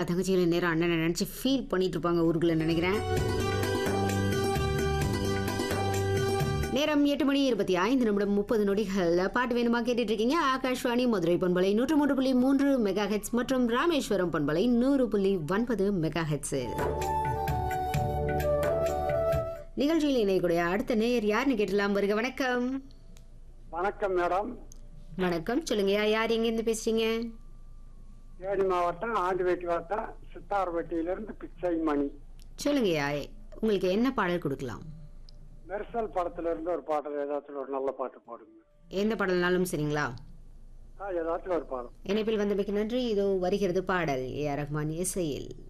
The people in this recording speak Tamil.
தங்கச்சிகளை நேரம் அண்ணனை நினச்சி ஃபீல் பண்ணிட்டு இருப்பாங்க ஊருக்குள்ள நினைக்கிறேன் நேரம் எட்டு மணி இருபத்தி ஐந்து நிமிடம் முப்பது நொடிகள் பாட்டு வேணுமா கேட்டுட்டு இருக்கீங்க ஆகாஷ்வாணி மதுரை பண்பலை நூற்று மூன்று புள்ளி மூன்று மெகா ஹெட்ஸ் மற்றும் ராமேஸ்வரம் பண்பலை நூறு புள்ளி ஒன்பது மெகா ஹெட்ஸில் நிகழ்ச்சியில் இணையக்கூடிய அடுத்த நேயர் யாருன்னு கேட்டலாம் வருக வணக்கம் வணக்கம் மேடம் வணக்கம் சொல்லுங்கய்யா யார் எங்கேருந்து பேசுறீங்க தேனி மாவட்டம் ஆண்டிவேட்டி வட்டம் சித்தார்பட்டியிலிருந்து பிச்சை மணி சொல்லுங்கய்யா உங்களுக்கு என்ன பாடல் கொடுக்கலாம் மெர்சல் படத்துல இருந்து ஒரு பாடல் ஏதாச்சும் ஒரு நல்ல பாட்டு போடுங்க எந்த பாடல்னாலும் சரிங்களா ஆ ஏதாச்சும் ஒரு பாடம் இணைப்பில் வந்தமைக்கு நன்றி இதோ வருகிறது பாடல் ஏ ஆர் ரஹ்மான் இசையில்